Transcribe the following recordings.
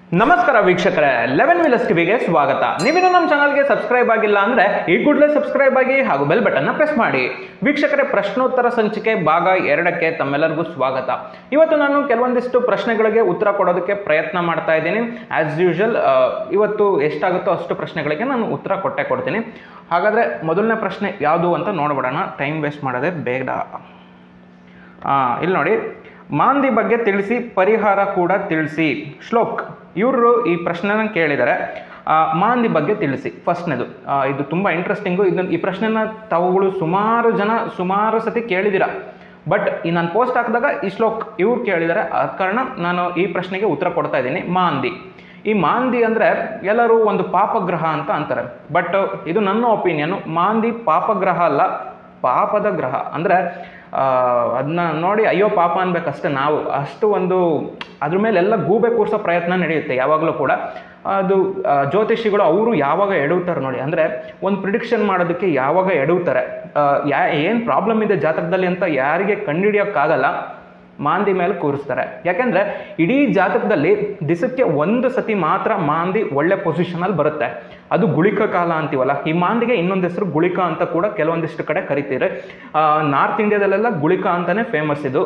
ನಮಸ್ಕಾರ ವೀಕ್ಷಕರೇ ಲೆವೆನ್ ವಿಲಸ್ ಟಿವಿಗೆ ಸ್ವಾಗತ ನೀವಿನ್ನು ನಮ್ಮ ಚಾನಲ್ಗೆ ಸಬ್ಸ್ಕ್ರೈಬ್ ಆಗಿಲ್ಲ ಅಂದ್ರೆ ಈ ಕೂಡಲೇ ಸಬ್ಸ್ಕ್ರೈಬ್ ಆಗಿ ಹಾಗೂ ಬೆಲ್ ಬಟನ್ನ ಪ್ರೆಸ್ ಮಾಡಿ ವೀಕ್ಷಕರೇ ಪ್ರಶ್ನೋತ್ತರ ಸಂಚಿಕೆ ಭಾಗ ಎರಡಕ್ಕೆ ತಮ್ಮೆಲ್ಲರಿಗೂ ಸ್ವಾಗತ ಇವತ್ತು ನಾನು ಕೆಲವೊಂದಿಷ್ಟು ಪ್ರಶ್ನೆಗಳಿಗೆ ಉತ್ತರ ಕೊಡೋದಕ್ಕೆ ಪ್ರಯತ್ನ ಮಾಡ್ತಾ ಇದ್ದೀನಿ ಆ್ಯಸ್ ಯೂಶುವಲ್ ಇವತ್ತು ಎಷ್ಟಾಗುತ್ತೋ ಅಷ್ಟು ಪ್ರಶ್ನೆಗಳಿಗೆ ನಾನು ಉತ್ತರ ಕೊಟ್ಟೆ ಕೊಡ್ತೀನಿ ಹಾಗಾದರೆ ಮೊದಲನೇ ಪ್ರಶ್ನೆ ಯಾವುದು ಅಂತ ನೋಡ್ಬಿಡೋಣ ಟೈಮ್ ವೇಸ್ಟ್ ಮಾಡೋದೇ ಬೇಡ ಆ, ಇಲ್ಲಿ ನೋಡಿ ಮಾಂದಿ ಬಗ್ಗೆ ತಿಳಿಸಿ ಪರಿಹಾರ ಕೂಡ ತಿಳಿಸಿ ಶ್ಲೋಕ್ ಇವರು ಈ ಪ್ರಶ್ನೆನ ಕೇಳಿದ್ದಾರೆ ಆ, ಮಾಂದಿ ಬಗ್ಗೆ ತಿಳಿಸಿ ಫಸ್ಟ್ನೇದು ಇದು ತುಂಬ ಇಂಟ್ರೆಸ್ಟಿಂಗು ಇದನ್ನು ಈ ಪ್ರಶ್ನೆನ ತಾವುಗಳು ಸುಮಾರು ಜನ ಸುಮಾರು ಸತಿ ಕೇಳಿದ್ದೀರ ಬಟ್ ಈ ನಾನು ಪೋಸ್ಟ್ ಹಾಕಿದಾಗ ಈ ಶ್ಲೋಕ್ ಇವ್ರು ಕೇಳಿದ್ದಾರೆ ಆ ಕಾರಣ ನಾನು ಈ ಪ್ರಶ್ನೆಗೆ ಉತ್ತರ ಕೊಡ್ತಾ ಇದ್ದೀನಿ ಮಾಂದಿ ಈ ಮಾಂದಿ ಅಂದರೆ ಎಲ್ಲರೂ ಒಂದು ಪಾಪಗ್ರಹ ಅಂತ ಅಂತಾರೆ ಬಟ್ ಇದು ನನ್ನ ಒಪಿನಿಯನು ಮಾಂದಿ ಪಾಪಗ್ರಹ ಅಲ್ಲ ಪಾಪದ ಗ್ರಹ ಅಂದರೆ ಅದನ್ನ ನೋಡಿ ಅಯ್ಯೋ ಪಾಪ ಅನ್ಬೇಕಷ್ಟೇ ನಾವು ಅಷ್ಟು ಒಂದು ಅದ್ರ ಮೇಲೆ ಎಲ್ಲ ಗೂಬೆ ಕೂರಿಸೋ ಪ್ರಯತ್ನ ನಡೆಯುತ್ತೆ ಯಾವಾಗಲೂ ಕೂಡ ಅದು ಆ, ಜ್ಯೋತಿಷಿಗಳು ಅವರು ಯಾವಾಗ ಎಡುತ್ತಾರೆ ನೋಡಿ ಅಂದರೆ ಒಂದು ಪ್ರಿಡಿಕ್ಷನ್ ಮಾಡೋದಕ್ಕೆ ಯಾವಾಗ ಎಡುತ್ತಾರೆ ಆ, ಯಾ ಏನು ಪ್ರಾಬ್ಲಮ್ ಇದೆ ಜಾತಕದಲ್ಲಿ ಅಂತ ಯಾರಿಗೆ ಕಂಡುಹಿಡಿಯೋಕ್ಕಾಗಲ್ಲ ಮಾಂದಿ ಮೇಲೆ ಕೂರಿಸ್ತಾರೆ ಯಾಕೆಂದರೆ ಇಡೀ ಜಾತಕದಲ್ಲಿ ದಿಸಕ್ಕೆ ಒಂದು ಸತಿ ಮಾತ್ರ ಮಾಂದಿ ಒಳ್ಳೆ ಪೊಸಿಷನಲ್ಲಿ ಬರುತ್ತೆ ಅದು ಗುಳಿಕ ಕಾಲ ಅಂತೀವಲ್ಲ ಈ ಮಾಂದಿಗೆ ಇನ್ನೊಂದು ಹೆಸರು ಗುಳಿಕ ಅಂತ ಕೂಡ ಕೆಲವೊಂದಿಷ್ಟು ಕಡೆ ಕರಿತೀರಿ ನಾರ್ತ್ ಇಂಡಿಯಾದಲ್ಲೆಲ್ಲ ಗುಳಿಕ ಅಂತಲೇ ಫೇಮಸ್ ಇದು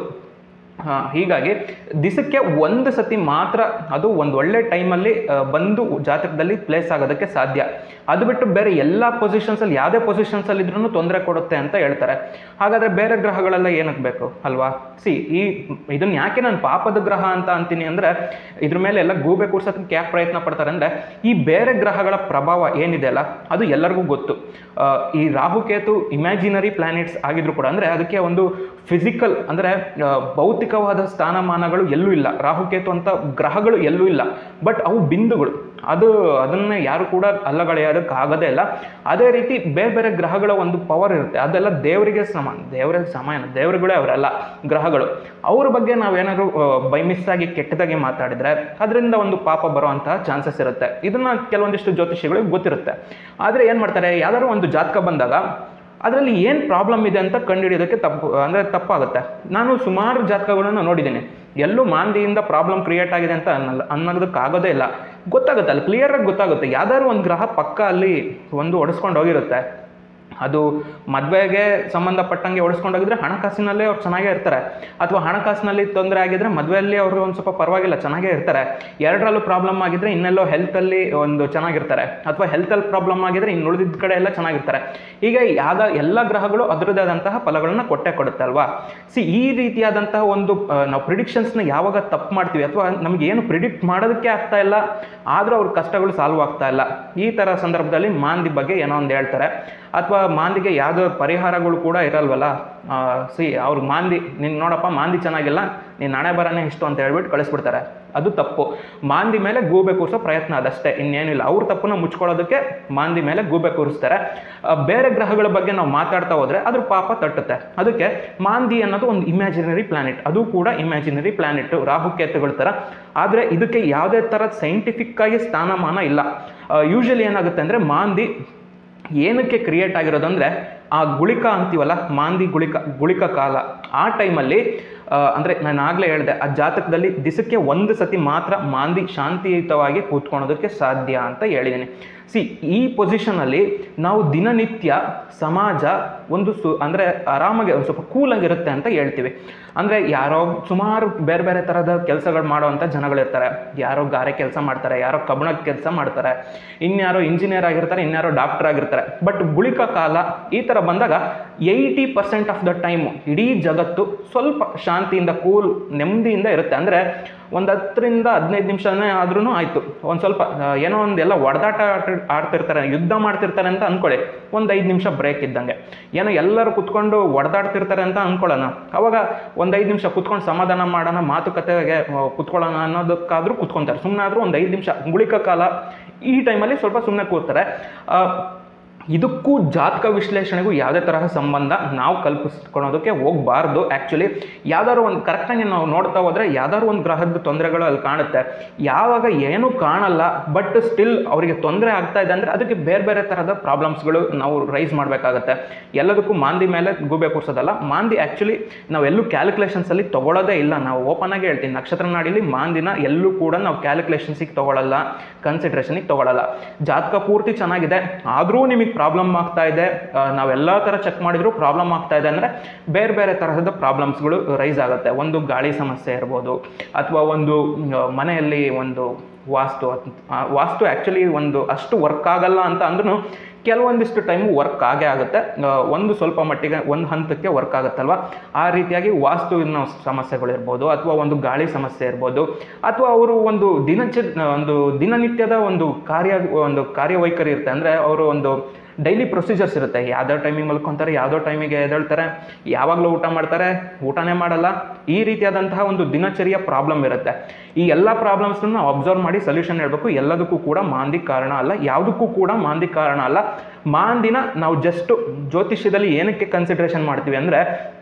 ಆ, ಹೀಗಾಗಿ ದಿಸಕ್ಕೆ ಒಂದು ಸತಿ ಮಾತ್ರ ಅದು ಒಂದು ಒಳ್ಳೆ ಟೈಮಲ್ಲಿ ಆ, ಬಂದು ಜಾತಕದಲ್ಲಿ ಪ್ಲೇಸ್ ಆಗೋದಕ್ಕೆ ಸಾಧ್ಯ ಅದು ಬಿಟ್ಟು ಬೇರೆ ಎಲ್ಲ ಪೊಸಿಷನ್ಸಲ್ಲಿ ಯಾವುದೇ ಪೊಸಿಷನ್ಸಲ್ಲಿ ಇದ್ರೂ ತೊಂದರೆ ಕೊಡುತ್ತೆ ಅಂತ ಹೇಳ್ತಾರೆ ಹಾಗಾದರೆ ಬೇರೆ ಗ್ರಹಗಳೆಲ್ಲ ಏನಕ್ಕೆ ಬೇಕು ಅಲ್ವಾ ಸಿ ಈ ಇದನ್ನು ಯಾಕೆ ನಾನು ಪಾಪದ ಗ್ರಹ ಅಂತ ಅಂತೀನಿ ಅಂದರೆ ಇದ್ರ ಮೇಲೆ ಎಲ್ಲ ಗೂಬೆ ಕೂರ್ಸೋದಕ್ಕೆ ಯಾಕೆ ಪ್ರಯತ್ನ ಪಡ್ತಾರೆ ಅಂದರೆ ಈ ಬೇರೆ ಗ್ರಹಗಳ ಪ್ರಭಾವ ಏನಿದೆ ಅಲ್ಲ ಅದು ಎಲ್ಲರಿಗೂ ಗೊತ್ತು ಆ, ಈ ರಾಹುಕೇತು ಇಮ್ಯಾಜಿನರಿ ಪ್ಲಾನೆಟ್ಸ್ ಆಗಿದ್ರು ಕೂಡ ಅಂದರೆ ಅದಕ್ಕೆ ಒಂದು ಫಿಸಿಕಲ್ ಅಂದರೆ ಭೌತಿಕವಾದ ಸ್ಥಾನಮಾನಗಳು ಎಲ್ಲೂ ಇಲ್ಲ ರಾಹುಕೇತು ಅಂತ ಗ್ರಹಗಳು ಎಲ್ಲೂ ಇಲ್ಲ ಬಟ್ ಅವು ಬಿಂದುಗಳು ಅದು ಅದನ್ನು ಯಾರು ಕೂಡ ಅಲ್ಲಗಳೆಯೋದಕ್ಕಾಗೋದೇ ಇಲ್ಲ ಅದೇ ರೀತಿ ಬೇರೆ ಬೇರೆ ಗ್ರಹಗಳ ಒಂದು ಪವರ್ ಇರುತ್ತೆ ಅದೆಲ್ಲ ದೇವರಿಗೆ ಸಮಾನ ದೇವರಿಗೆ ಸಮಾನ ದೇವರುಗಳೇ ಅವರೆಲ್ಲ ಗ್ರಹಗಳು ಅವ್ರ ಬಗ್ಗೆ ನಾವೇನಾದ್ರು ಬೈ ಮಿಸ್ ಆಗಿ ಕೆಟ್ಟದಾಗಿ ಮಾತಾಡಿದರೆ ಅದರಿಂದ ಒಂದು ಪಾಪ ಬರುವಂತಹ ಚಾನ್ಸಸ್ ಇರುತ್ತೆ ಇದನ್ನ ಕೆಲವೊಂದಿಷ್ಟು ಜ್ಯೋತಿಷಿಗಳಿಗೆ ಗೊತ್ತಿರುತ್ತೆ ಆದರೆ ಏನು ಮಾಡ್ತಾರೆ ಯಾವ್ದಾದ್ರು ಒಂದು ಜಾತಕ ಬಂದಾಗ ಅದರಲ್ಲಿ ಏನು ಪ್ರಾಬ್ಲಮ್ ಇದೆ ಅಂತ ಕಂಡುಹಿಡಿಯೋದಕ್ಕೆ ತಪ್ಪು ಅಂದರೆ ತಪ್ಪಾಗುತ್ತೆ ನಾನು ಸುಮಾರು ಜಾತಕಗಳನ್ನು ನೋಡಿದ್ದೀನಿ ಎಲ್ಲೂ ಮಾಂದಿಯಿಂದ ಪ್ರಾಬ್ಲಮ್ ಕ್ರಿಯೇಟ್ ಆಗಿದೆ ಅಂತ ಅನ್ನಲ್ಲ ಅನ್ನೋದಕ್ಕಾಗೋದೇ ಇಲ್ಲ ಗೊತ್ತಾಗುತ್ತೆ ಅಲ್ಲಿ ಕ್ಲಿಯರಾಗಿ ಗೊತ್ತಾಗುತ್ತೆ ಯಾವ್ದಾದ್ರು ಒಂದು ಗ್ರಹ ಪಕ್ಕ ಅಲ್ಲಿ ಒಂದು ಒಡಿಸ್ಕೊಂಡು ಹೋಗಿರುತ್ತೆ ಅದು ಮದುವೆಗೆ ಸಂಬಂಧಪಟ್ಟಂಗೆ ಓಡಿಸ್ಕೊಂಡು ಹೋಗಿದ್ರೆ ಹಣಕಾಸಿನಲ್ಲೇ ಅವ್ರು ಚೆನ್ನಾಗೇ ಇರ್ತಾರೆ ಅಥವಾ ಹಣಕಾಸಿನಲ್ಲಿ ತೊಂದರೆ ಆಗಿದ್ರೆ ಮದುವೆಯಲ್ಲಿ ಅವರು ಒಂದು ಸ್ವಲ್ಪ ಪರವಾಗಿಲ್ಲ ಚೆನ್ನಾಗೇ ಇರ್ತಾರೆ ಎರಡರಲ್ಲೂ ಪ್ರಾಬ್ಲಮ್ ಆಗಿದ್ರೆ ಇನ್ನೆಲ್ಲೋ ಹೆಲ್ತಲ್ಲಿ ಒಂದು ಚೆನ್ನಾಗಿರ್ತಾರೆ ಅಥವಾ ಹೆಲ್ತಲ್ಲಿ ಪ್ರಾಬ್ಲಮ್ ಆಗಿದ್ರೆ ಇನ್ನು ಉಳಿದಿದ್ದ ಕಡೆ ಎಲ್ಲ ಚೆನ್ನಾಗಿರ್ತಾರೆ ಹೀಗೆ ಯಾವ್ದ ಎಲ್ಲ ಗ್ರಹಗಳು ಅದರದ್ದೇ ಆದಂತಹ ಫಲಗಳನ್ನ ಕೊಟ್ಟೆ ಕೊಡುತ್ತೆ ಅಲ್ವಾ ಸಿ ಈ ರೀತಿಯಾದಂತಹ ಒಂದು ಆ, ನಾವು ಪ್ರಿಡಿಕ್ಷನ್ಸ್ನ ಯಾವಾಗ ತಪ್ಪು ಮಾಡ್ತೀವಿ ಅಥವಾ ನಮ್ಗೆ ಏನು ಪ್ರಿಡಿಕ್ಟ್ ಮಾಡೋದಕ್ಕೆ ಆಗ್ತಾ ಇಲ್ಲ ಆದರೂ ಅವ್ರ ಕಷ್ಟಗಳು ಸಾಲ್ವ್ ಆಗ್ತಾ ಇಲ್ಲ ಈ ಥರ ಸಂದರ್ಭದಲ್ಲಿ ಮಾಂದಿ ಬಗ್ಗೆ ಏನೋ ಒಂದು ಹೇಳ್ತಾರೆ ಅಥವಾ ಮಾಂದಿಗೆ ಯಾವುದೋ ಪರಿಹಾರಗಳು ಕೂಡ ಇರಲ್ವಲ್ಲ ಸಿ ಅವ್ರು ಮಾಂದಿ ನೀನು ನೋಡಪ್ಪ ಮಾಂದಿ ಚೆನ್ನಾಗಿಲ್ಲ ನೀನು ಹಣೆ ಬರನೇ ಇಷ್ಟು ಅಂತ ಹೇಳ್ಬಿಟ್ಟು ಕಳಿಸ್ಬಿಡ್ತಾರೆ ಅದು ತಪ್ಪು ಮಾಂದಿ ಮೇಲೆ ಗೂಬೆ ಕೂರಿಸೋ ಪ್ರಯತ್ನ ಅದಷ್ಟೇ ಇನ್ನೇನಿಲ್ಲ ಅವ್ರ ತಪ್ಪನ್ನ ಮುಚ್ಕೊಳ್ಳೋದಕ್ಕೆ ಮಾಂದಿ ಮೇಲೆ ಗೂಬೆ ಕೂರಿಸ್ತಾರೆ ಆ, ಬೇರೆ ಗ್ರಹಗಳ ಬಗ್ಗೆ ನಾವು ಮಾತಾಡ್ತಾ ಹೋದರೆ ಅದ್ರ ಪಾಪ ತಟ್ಟುತ್ತೆ ಅದಕ್ಕೆ ಮಾಂದಿ ಅನ್ನೋದು ಒಂದು ಇಮ್ಯಾಜಿನರಿ ಪ್ಲಾನೆಟ್ ಅದು ಕೂಡ ಇಮ್ಯಾಜಿನರಿ ಪ್ಲಾನೆಟ್ ರಾಹುಕೇತುಗಳ ಥರ ಆದರೆ ಇದಕ್ಕೆ ಯಾವುದೇ ಥರದ ಸೈಂಟಿಫಿಕ್ ಆಗಿ ಸ್ಥಾನಮಾನ ಇಲ್ಲ ಯೂಶಲಿ ಏನಾಗುತ್ತೆ ಅಂದರೆ ಮಾಂದಿ ಏನಕ್ಕೆ ಕ್ರಿಯೇಟ್ ಆಗಿರೋದು ಅಂದರೆ ಆ ಗುಳಿಕ ಅಂತೀವಲ್ಲ ಮಾಂದಿ ಗುಳಿಕ ಗುಳಿಕ ಕಾಲ ಆ ಟೈಮಲ್ಲಿ ಅಂದರೆ ನಾನು ಆಗಲೇ ಹೇಳಿದೆ ಆ ಜಾತಕದಲ್ಲಿ ದಿಸಕ್ಕೆ ಒಂದು ಸತಿ ಮಾತ್ರ ಮಾಂದಿ ಶಾಂತಿಯುತವಾಗಿ ಕೂತ್ಕೊಳೋದಕ್ಕೆ ಸಾಧ್ಯ ಅಂತ ಹೇಳಿದ್ದೀನಿ ಸಿ ಈ ಪೊಸಿಷನಲ್ಲಿ ನಾವು ದಿನನಿತ್ಯ ಸಮಾಜ ಒಂದು ಸು ಅಂದರೆ ಆರಾಮಾಗಿ ಒಂದು ಸ್ವಲ್ಪ ಕೂಲಾಗಿರುತ್ತೆ ಅಂತ ಹೇಳ್ತೀವಿ ಅಂದರೆ ಯಾರೋ ಸುಮಾರು ಬೇರೆ ಬೇರೆ ಥರದ ಕೆಲಸಗಳು ಮಾಡೋವಂಥ ಜನಗಳಿರ್ತಾರೆ ಯಾರೋ ಗಾರೆ ಕೆಲಸ ಮಾಡ್ತಾರೆ ಯಾರೋ ಕಬ್ಬಣದ ಕೆಲಸ ಮಾಡ್ತಾರೆ ಇನ್ಯಾರೋ ಇಂಜಿನಿಯರ್ ಆಗಿರ್ತಾರೆ ಇನ್ಯಾರೋ ಡಾಕ್ಟರ್ ಆಗಿರ್ತಾರೆ ಬಟ್ ಗುಳಿಕ ಕಾಲ ಈ ಥರ ಬಂದಾಗ eighty percent of the time ಇಡೀ ಜಗತ್ತು ಸ್ವಲ್ಪ ಶಾಂತಿಯಿಂದ ಕೂಲ್ ನೆಮ್ಮದಿಯಿಂದ ಇರುತ್ತೆ ಅಂದರೆ ಒಂದು ಹತ್ತರಿಂದ ಹದಿನೈದು ನಿಮಿಷನೇ ಆದ್ರೂ ಆಯಿತು ಒಂದು ಸ್ವಲ್ಪ ಆ, ಏನೋ ಒಂದು ಎಲ್ಲ ಹೊಡೆದಾಟ ಆಡ್ತಿರ್ತಾರೆ ಯುದ್ಧ ಮಾಡ್ತಿರ್ತಾರೆ ಅಂತ ಅಂದ್ಕೊಳ್ಳಿ ಒಂದು ಐದು ನಿಮಿಷ ಬ್ರೇಕ್ ಇದ್ದಂಗೆ ಏನೋ ಎಲ್ಲರೂ ಕುತ್ಕೊಂಡು ಹೊಡೆದಾಡ್ತಿರ್ತಾರೆ ಅಂತ ಅಂದ್ಕೊಳ್ಳೋಣ ಅವಾಗ ಒಂದು ಐದು ನಿಮಿಷ ಕುತ್ಕೊಂಡು ಸಮಾಧಾನ ಮಾಡೋಣ ಮಾತುಕತೆಗೆ ಆ, ಕುತ್ಕೊಳ್ಳೋಣ ಅನ್ನೋದಕ್ಕಾದರೂ ಕುತ್ಕೊತಾರೆ ಸುಮ್ಮನೆ ಆದರೂ ಒಂದು ಐದು ನಿಮಿಷ ಗುಳಿಕ ಕಾಲ ಈ ಟೈಮಲ್ಲಿ ಸ್ವಲ್ಪ ಸುಮ್ಮನೆ ಕೂರ್ತಾರೆ ಆ, ಇದಕ್ಕೂ ಜಾತಕ ವಿಶ್ಲೇಷಣೆಗೂ ಯಾವುದೇ ತರಹ ಸಂಬಂಧ ನಾವು ಕಲ್ಪಿಸ್ಕೊಳೋದಕ್ಕೆ ಹೋಗಬಾರ್ದು ಆ್ಯಕ್ಚುಲಿ ಯಾವ್ದಾದ್ರು ಒಂದು ಕರೆಕ್ಟಾಗಿ ನಾವು ನೋಡ್ತಾ ಹೋದರೆ ಯಾವ್ದಾದ್ರು ಒಂದು ಗ್ರಹದ ತೊಂದರೆಗಳು ಅಲ್ಲಿ ಕಾಣುತ್ತೆ ಯಾವಾಗ ಏನೂ ಕಾಣಲ್ಲ ಬಟ್ ಸ್ಟಿಲ್ ಅವರಿಗೆ ತೊಂದರೆ ಆಗ್ತಾ ಇದೆ ಅಂದರೆ ಅದಕ್ಕೆ ಬೇರೆ ಬೇರೆ ತರಹದ ಪ್ರಾಬ್ಲಮ್ಸ್ಗಳು ನಾವು ರೈಸ್ ಮಾಡಬೇಕಾಗತ್ತೆ ಎಲ್ಲದಕ್ಕೂ ಮಾಂದಿ ಮೇಲೆ ಗೂಬೆ ಕೂರ್ಸೋದಲ್ಲ ಮಾಂದಿ ಆ್ಯಕ್ಚುಲಿ ನಾವೆಲ್ಲೂ ಕ್ಯಾಲ್ಕುಲೇಷನ್ಸಲ್ಲಿ ತೊಗೊಳ್ಳೋದೇ ಇಲ್ಲ ನಾವು ಓಪನ್ ಆಗಿ ಹೇಳ್ತೀನಿ ನಕ್ಷತ್ರ ನಾಡಿಲಿ ಮಾಂದಿನ ಎಲ್ಲೂ ಕೂಡ ನಾವು ಕ್ಯಾಲ್ಕುಲೇಷನ್ಸಿಗೆ ತೊಗೊಳ್ಳಲ್ಲ ಕನ್ಸಿಡ್ರೇಷನಿಗೆ ತೊಗೊಳ್ಳಲ್ಲ ಜಾತಕ ಪೂರ್ತಿ ಚೆನ್ನಾಗಿದೆ ಆದರೂ ನಿಮಗೆ ಪ್ರಾಬ್ಲಮ್ ಆಗ್ತಾ ಇದೆ ಆ, ನಾವೆಲ್ಲ ಥರ ಚೆಕ್ ಮಾಡಿದ್ರು ಪ್ರಾಬ್ಲಮ್ ಆಗ್ತಾ ಇದೆ ಅಂದರೆ ಬೇರೆ ಬೇರೆ ತರಹದ ಪ್ರಾಬ್ಲಮ್ಸ್ಗಳು ರೈಸ್ ಆಗುತ್ತೆ ಒಂದು ಗಾಳಿ ಸಮಸ್ಯೆ ಇರ್ಬೋದು ಅಥವಾ ಒಂದು ಮ್, ಮನೆಯಲ್ಲಿ ಒಂದು ವಾಸ್ತು ಅತ್- ಆ, ವಾಸ್ತು ಆ್ಯಕ್ಚುಲಿ ಒಂದು ಅಷ್ಟು ವರ್ಕ್ ಆಗಲ್ಲ ಅಂತ ಅಂದ್ರೂ ಕೆಲವೊಂದಿಷ್ಟು ಟೈಮು ವರ್ಕ್ ಆಗೇ ಆಗುತ್ತೆ ಆ, ಒಂದು ಸ್ವಲ್ಪ ಮಟ್ಟಿಗೆ ಒಂದು ಹಂತಕ್ಕೆ ವರ್ಕ್ ಆಗುತ್ತಲ್ವ ಆ ರೀತಿಯಾಗಿ ವಾಸ್ತುವಿನ ಸಮಸ್ಯೆಗಳಿರ್ಬೋದು ಅಥವಾ ಒಂದು ಗಾಳಿ ಸಮಸ್ಯೆ ಇರ್ಬೋದು ಅಥವಾ ಅವರು ಒಂದು ದಿನಚ ಒಂದು ದಿನನಿತ್ಯದ ಒಂದು ಕಾರ್ಯ ಒಂದು ಕಾರ್ಯವೈಖರಿ ಇರುತ್ತೆ ಅಂದರೆ ಅವರು ಒಂದು ಡೈಲಿ ಪ್ರೊಸೀಜರ್ಸ್ ಇರುತ್ತೆ ಯಾವುದೋ ಟೈಮಿಗೆ ಮಲ್ಕೊತಾರೆ ಯಾವುದೋ ಟೈಮಿಗೆ ಎದ್ದೇಳ್ತಾರೆ ಯಾವಾಗಲೂ ಊಟ ಮಾಡ್ತಾರೆ ಊಟನೇ ಮಾಡಲ್ಲ ಈ ರೀತಿಯಾದಂತಹ ಒಂದು ದಿನಚರಿಯ ಪ್ರಾಬ್ಲಮ್ ಇರುತ್ತೆ ಈ ಎಲ್ಲ ಪ್ರಾಬ್ಲಮ್ಸ್ನ ನಾವು ಅಬ್ಸರ್ವ್ ಮಾಡಿ ಸೊಲ್ಯೂಷನ್ ಹೇಳಬೇಕು ಎಲ್ಲದಕ್ಕೂ ಕೂಡ ಮಾಂದಿ ಕಾರಣ ಅಲ್ಲ ಯಾವುದಕ್ಕೂ ಕೂಡ ಮಾಂದಿ ಕಾರಣ ಅಲ್ಲ ಮಾಂದಿನ ನಾವು ಜಸ್ಟ್ ಜ್ಯೋತಿಷ್ಯದಲ್ಲಿ ಏನಕ್ಕೆ ಕನ್ಸಿಡ್ರೇಷನ್ ಮಾಡ್ತೀವಿ ಅಂದರೆ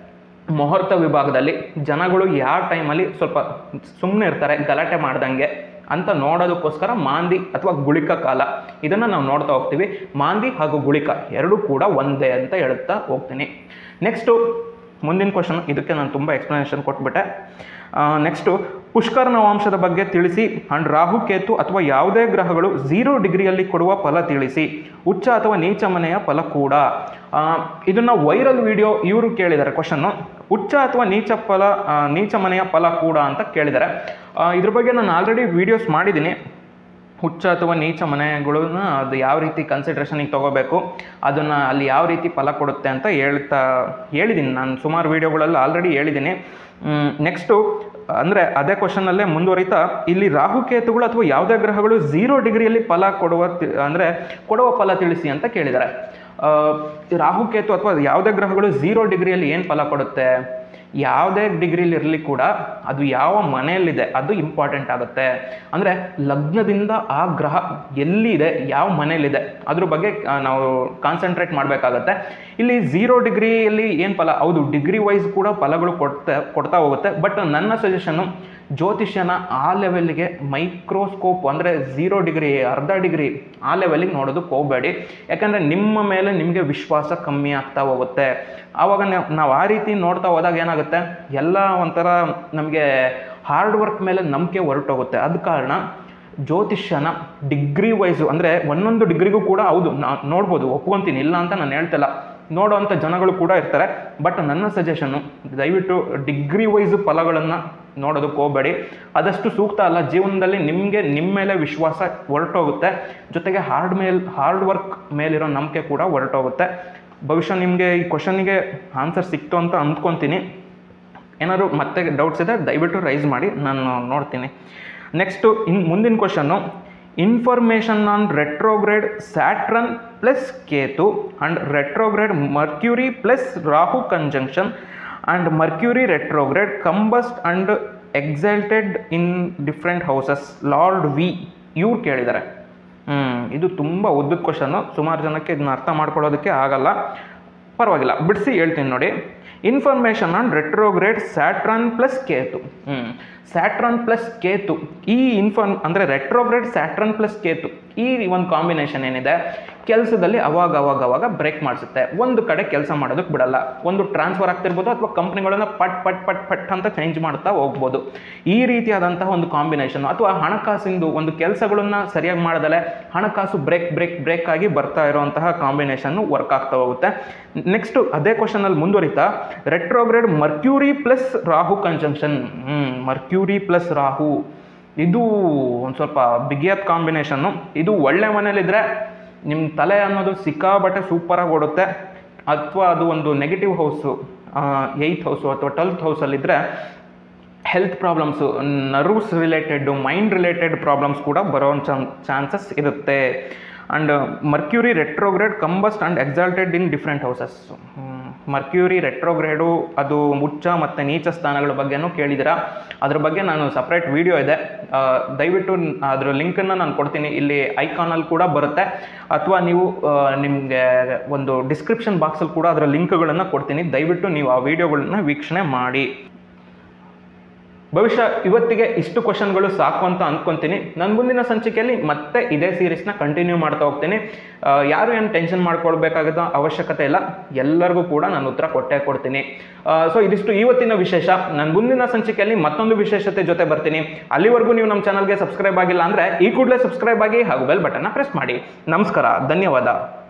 ಮುಹೂರ್ತ ವಿಭಾಗದಲ್ಲಿ ಜನಗಳು ಯಾವ ಟೈಮಲ್ಲಿ ಸ್ವಲ್ಪ ಸುಮ್ಮನೆ ಇರ್ತಾರೆ ಗಲಾಟೆ ಮಾಡ್ದಂಗೆ ಅಂತ ನೋಡೋದಕ್ಕೋಸ್ಕರ ಮಾಂದಿ ಅಥವಾ ಗುಳಿಕ ಕಾಲ ಇದನ್ನು ನಾವು ನೋಡ್ತಾ ಹೋಗ್ತೀವಿ ಮಾಂದಿ ಹಾಗೂ ಗುಳಿಕ ಎರಡೂ ಕೂಡ ಒಂದೇ ಅಂತ ಹೇಳ್ತಾ ಹೋಗ್ತೀನಿ ನೆಕ್ಸ್ಟು ಮುಂದಿನ ಕ್ವಶನ್ ಇದಕ್ಕೆ ನಾನು ತುಂಬ ಎಕ್ಸ್ಪ್ಲನೇಷನ್ ಕೊಟ್ಬಿಟ್ಟೆ ನೆಕ್ಸ್ಟು ಪುಷ್ಕರ ನವಾಂಶದ ಬಗ್ಗೆ ತಿಳಿಸಿ ಅಂಡ್ ರಾಹು ಕೇತು ಅಥವಾ ಯಾವುದೇ ಗ್ರಹಗಳು ಝೀರೋ ಡಿಗ್ರಿಯಲ್ಲಿ ಕೊಡುವ ಫಲ ತಿಳಿಸಿ ಉಚ್ಚ ಅಥವಾ ನೀಚ ಮನೆಯ ಫಲ ಕೂಡ ಆ, ಇದನ್ನ ವೈರಲ್ ವಿಡಿಯೋ ಇವರು ಕೇಳಿದ್ದಾರೆ ಕ್ವಶನ್ನು ಉಚ್ಚ ಅಥವಾ ನೀಚ ಫಲ ಆ, ನೀಚ ಮನೆಯ ಫಲ ಕೂಡ ಅಂತ ಕೇಳಿದ್ದಾರೆ ಆ, ಇದ್ರ ಬಗ್ಗೆ ನಾನು ಆಲ್ರೆಡಿ ವೀಡಿಯೋಸ್ ಮಾಡಿದ್ದೀನಿ ಹುಚ್ಚ ಅಥವಾ ನೀಚ ಮನೆಗಳನ್ನ ಅದು ಯಾವ ರೀತಿ ಕನ್ಸಿಡ್ರೇಷನಿಗೆ ತೊಗೋಬೇಕು ಅದನ್ನು ಅಲ್ಲಿ ಯಾವ ರೀತಿ ಫಲ ಕೊಡುತ್ತೆ ಅಂತ ಹೇಳ್ತಾ ಹೇಳಿದ್ದೀನಿ ನಾನು ಸುಮಾರು ವೀಡಿಯೋಗಳಲ್ಲಿ ಆಲ್ರೆಡಿ ಹೇಳಿದ್ದೀನಿ ನೆಕ್ಸ್ಟು ಅಂದರೆ ಅದೇ ಕ್ವಶನಲ್ಲೇ ಮುಂದುವರಿತಾ ಇಲ್ಲಿ ರಾಹುಕೇತುಗಳು ಅಥವಾ ಯಾವುದೇ ಗ್ರಹಗಳು ಝೀರೋ ಡಿಗ್ರಿಯಲ್ಲಿ ಫಲ ಕೊಡುವ ತಿ- ಅಂದರೆ ಕೊಡುವ ಫಲ ತಿಳಿಸಿ ಅಂತ ಕೇಳಿದ್ದಾರೆ ಆ, ರಾಹುಕೇತು ಅಥವಾ ಯಾವುದೇ ಗ್ರಹಗಳು ಝೀರೋ ಡಿಗ್ರಿಯಲ್ಲಿ ಏನು ಫಲ ಕೊಡುತ್ತೆ ಯಾವುದೇ ಡಿಗ್ರಿಲಿ ಇರಲಿ ಕೂಡ ಅದು ಯಾವ ಮನೆಯಲ್ಲಿದೆ ಅದು ಇಂಪಾರ್ಟೆಂಟ್ ಆಗುತ್ತೆ ಅಂದರೆ ಲಗ್ನದಿಂದ ಆ ಗ್ರಹ ಎಲ್ಲಿದೆ ಯಾವ ಮನೆಯಲ್ಲಿದೆ ಅದ್ರ ಬಗ್ಗೆ ಆ, ನಾವು ಕಾನ್ಸಂಟ್ರೇಟ್ ಮಾಡಬೇಕಾಗತ್ತೆ ಇಲ್ಲಿ ಝೀರೋ ಡಿಗ್ರಿಯಲ್ಲಿ ಏನು ಫಲ ಹೌದು ಡಿಗ್ರಿ ವೈಸ್ ಕೂಡ ಫಲಗಳು ಕೊಡ್ತಾ ಕೊಡ್ತಾ ಹೋಗುತ್ತೆ ಬಟ್ ನನ್ನ ಸಜೆಷನ್ನು ಜ್ಯೋತಿಷ್ಯನ ಆ ಲೆವೆಲ್ಗೆ ಮೈಕ್ರೋಸ್ಕೋಪ್ ಅಂದರೆ ಝೀರೋ ಡಿಗ್ರಿ ಅರ್ಧ ಡಿಗ್ರಿ ಆ ಲೆವೆಲಿಗೆ ನೋಡೋದಕ್ಕೆ ಹೋಗಬೇಡಿ ಯಾಕಂದರೆ ನಿಮ್ಮ ಮೇಲೆ ನಿಮಗೆ ವಿಶ್ವಾಸ ಕಮ್ಮಿ ಆಗ್ತಾ ಹೋಗುತ್ತೆ ಆವಾಗ ನಾವು ಆ ರೀತಿ ನೋಡ್ತಾ ಹೋದಾಗ ಏನಾಗುತ್ತೆ ಎಲ್ಲ ಒಂಥರ ನಮಗೆ ಹಾರ್ಡ್ ವರ್ಕ್ ಮೇಲೆ ನಂಬಿಕೆ ಹೊರಟೋಗುತ್ತೆ ಅದ ಕಾರಣ ಜ್ಯೋತಿಷ್ಯನ ಡಿಗ್ರಿ ವೈಸು ಅಂದರೆ ಒಂದೊಂದು ಡಿಗ್ರಿಗೂ ಕೂಡ ಹೌದು ನಾ ನೋಡ್ಬೋದು ಒಪ್ಕೊತೀನಿ ಇಲ್ಲ ಅಂತ ನಾನು ಹೇಳ್ತಿಲ್ಲ ನೋಡೋವಂಥ ಜನಗಳು ಕೂಡ ಇರ್ತಾರೆ ಬಟ್ ನನ್ನ ಸಜೆಷನ್ನು ದಯವಿಟ್ಟು ಡಿಗ್ರಿ ವೈಸ್ ಫಲಗಳನ್ನು ನೋಡೋದಕ್ಕೆ ಹೋಗಬೇಡಿ ಅದಷ್ಟು ಸೂಕ್ತ ಅಲ್ಲ ಜೀವನದಲ್ಲಿ ನಿಮಗೆ ನಿಮ್ಮ ಮೇಲೆ ವಿಶ್ವಾಸ ಹೊರಟೋಗುತ್ತೆ ಜೊತೆಗೆ ಹಾರ್ಡ್ ಮೇಲ್ ಹಾರ್ಡ್ ವರ್ಕ್ ಮೇಲಿರೋ ನಂಬಿಕೆ ಕೂಡ ಹೊರಟೋಗುತ್ತೆ ಭವಿಷ್ಯ ನಿಮಗೆ ಈ ಕ್ವಶನಿಗೆ ಆನ್ಸರ್ ಸಿಕ್ತು ಅಂತ ಅಂದ್ಕೊತೀನಿ ಏನಾದ್ರು ಮತ್ತೆ ಡೌಟ್ಸ್ ಇದೆ ದಯವಿಟ್ಟು ರೈಸ್ ಮಾಡಿ ನಾನು ನೋಡ್ತೀನಿ ನೆಕ್ಸ್ಟು ಇನ್ ಮುಂದಿನ ಕ್ವಶನ್ನು information on retrograde Saturn plus Ketu and retrograde Mercury plus Rahu conjunction and Mercury retrograde combust and exalted in different houses lord V ಇವ್ರು ಕೇಳಿದ್ದಾರೆ ಹ್ಮ್, ಇದು ತುಂಬ ಉದ್ದದ ಕ್ವಶನ್ನು ಸುಮಾರು ಜನಕ್ಕೆ ಇದನ್ನ ಅರ್ಥ ಮಾಡ್ಕೊಳ್ಳೋದಕ್ಕೆ ಆಗಲ್ಲ ಪರವಾಗಿಲ್ಲ ಬಿಡಿಸಿ ಹೇಳ್ತೀನಿ ನೋಡಿ information on retrograde Saturn plus Ketu ಹ್ಞೂ ಸ್ಯಾಟ್ರಾನ್ ಪ್ಲಸ್ ಕೇತು ಈ ಇನ್ಫಾರ್ಮ್ ಅಂದರೆ ರೆಟ್ರೋಗ್ರೇಡ್ ಸ್ಯಾಟ್ರಾನ್ ಪ್ಲಸ್ ಕೇತು ಈ ಒಂದು ಕಾಂಬಿನೇಷನ್ ಏನಿದೆ ಕೆಲಸದಲ್ಲಿ ಅವಾಗ ಅವಾಗ ಅವಾಗ ಬ್ರೇಕ್ ಮಾಡಿಸುತ್ತೆ ಒಂದು ಕಡೆ ಕೆಲಸ ಮಾಡೋದಕ್ಕೆ ಬಿಡಲ್ಲ ಒಂದು ಟ್ರಾನ್ಸ್ಫರ್ ಆಗ್ತಿರ್ಬೋದು ಅಥವಾ ಕಂಪ್ನಿಗಳನ್ನ ಪಟ್ ಪಟ್ ಪಟ್ ಪಟ್ ಅಂತ ಚೇಂಜ್ ಮಾಡ್ತಾ ಹೋಗ್ಬೋದು ಈ ರೀತಿಯಾದಂತಹ ಒಂದು ಕಾಂಬಿನೇಷನ್ ಅಥವಾ ಹಣಕಾಸಿಂದು ಒಂದು ಕೆಲಸಗಳನ್ನ ಸರಿಯಾಗಿ ಮಾಡದಲೆ ಹಣಕಾಸು ಬ್ರೇಕ್ ಬ್ರೇಕ್ ಬ್ರೇಕ್ ಆಗಿ ಬರ್ತಾ ಇರುವಂತಹ ಕಾಂಬಿನೇಷನ್ನು ವರ್ಕ್ ಆಗ್ತಾ ಹೋಗುತ್ತೆ ನೆಕ್ಸ್ಟ್ ಅದೇ ಕ್ವಶನಲ್ಲಿ ಮುಂದುವರಿತಾ retrograde Mercury plus Rahu conjunction Mercury plus Rahu ಇದು ಒಂದು ಸ್ವಲ್ಪ ಬಿಗಿಯಾದ ಕಾಂಬಿನೇಷನ್ನು ಇದು ಒಳ್ಳೆ ಮನೇಲಿದ್ರೆ ನಿಮ್ಮ ತಲೆ ಅನ್ನೋದು ಸಿಕ್ಕಾಬಟ್ಟೆ ಸೂಪರಾಗಿ ಓಡುತ್ತೆ ಅಥವಾ ಅದು ಒಂದು ನೆಗೆಟಿವ್ ಹೌಸು ಏಯ್ತ್ ಹೌಸು ಅಥವಾ ಟ್ವೆಲ್ತ್ ಹೌಸಲ್ಲಿದ್ದರೆ health problems nerves related mind related problems ಕೂಡ ಬರೋ ಚಾನ್ಸಸ್ ಇರುತ್ತೆ and Mercury retrograde combust and exalted in different houses Mercury retrograde ಅದು ಉಚ್ಚ ಮತ್ತು ನೀಚ ಸ್ಥಾನಗಳ ಬಗ್ಗೆನೂ ಕೇಳಿದ್ದೀರಾ ಅದ್ರ ಬಗ್ಗೆ ನಾನು ಸಪ್ರೇಟ್ ವಿಡಿಯೋ ಇದೆ ಆ, ದಯವಿಟ್ಟು ನ್- ಅದ್ರ ಲಿಂಕನ್ನು ನಾನು ಕೊಡ್ತೀನಿ ಇಲ್ಲಿ ಐಕಾನಲ್ಲಿ ಕೂಡ ಬರುತ್ತೆ ಅಥವಾ ನೀವು ನಿಮಗೆ ಒಂದು ಡಿಸ್ಕ್ರಿಪ್ಷನ್ ಬಾಕ್ಸಲ್ಲಿ ಕೂಡ ಅದರ ಲಿಂಕ್ಗಳನ್ನು ಕೊಡ್ತೀನಿ ದಯವಿಟ್ಟು ನೀವು ಆ ವಿಡಿಯೋಗಳನ್ನ ವೀಕ್ಷಣೆ ಮಾಡಿ ಭವಿಷ್ಯ ಇವತ್ತಿಗೆ ಇಷ್ಟು ಕ್ವಶನ್ಗಳು ಸಾಕು ಅಂತ ಅಂದ್ಕೊಂತೀನಿ ನನ್ನ ಮುಂದಿನ ಸಂಚಿಕೆಯಲ್ಲಿ ಮತ್ತೆ ಇದೇ ಸೀರೀಸ್ನ ಕಂಟಿನ್ಯೂ ಮಾಡ್ತಾ ಹೋಗ್ತೀನಿ ಆ, ಯಾರು ಏನು ಟೆನ್ಷನ್ ಮಾಡ್ಕೊಳ್ಬೇಕಾಗದ ಅವಶ್ಯಕತೆ ಇಲ್ಲ ಎಲ್ಲರಿಗೂ ಕೂಡ ನಾನು ಉತ್ತರ ಕೊಟ್ಟೇ ಕೊಡ್ತೀನಿ ಸೊ ಇದಿಷ್ಟು ಇವತ್ತಿನ ವಿಶೇಷ ನನ್ನ ಮುಂದಿನ ಸಂಚಿಕೆಯಲ್ಲಿ ಮತ್ತೊಂದು ವಿಶೇಷತೆ ಜೊತೆ ಬರ್ತೀನಿ ಅಲ್ಲಿವರೆಗೂ ನೀವು ನಮ್ಮ ಚಾನಲ್ಗೆ ಸಬ್ಸ್ಕ್ರೈಬ್ ಆಗಿಲ್ಲ ಅಂದರೆ ಈ ಕೂಡಲೇ ಸಬ್ಸ್ಕ್ರೈಬ್ ಆಗಿ ಹಾಗೂ ಬೆಲ್ ಬಟನ್ನ ಪ್ರೆಸ್ ಮಾಡಿ ನಮಸ್ಕಾರ ಧನ್ಯವಾದ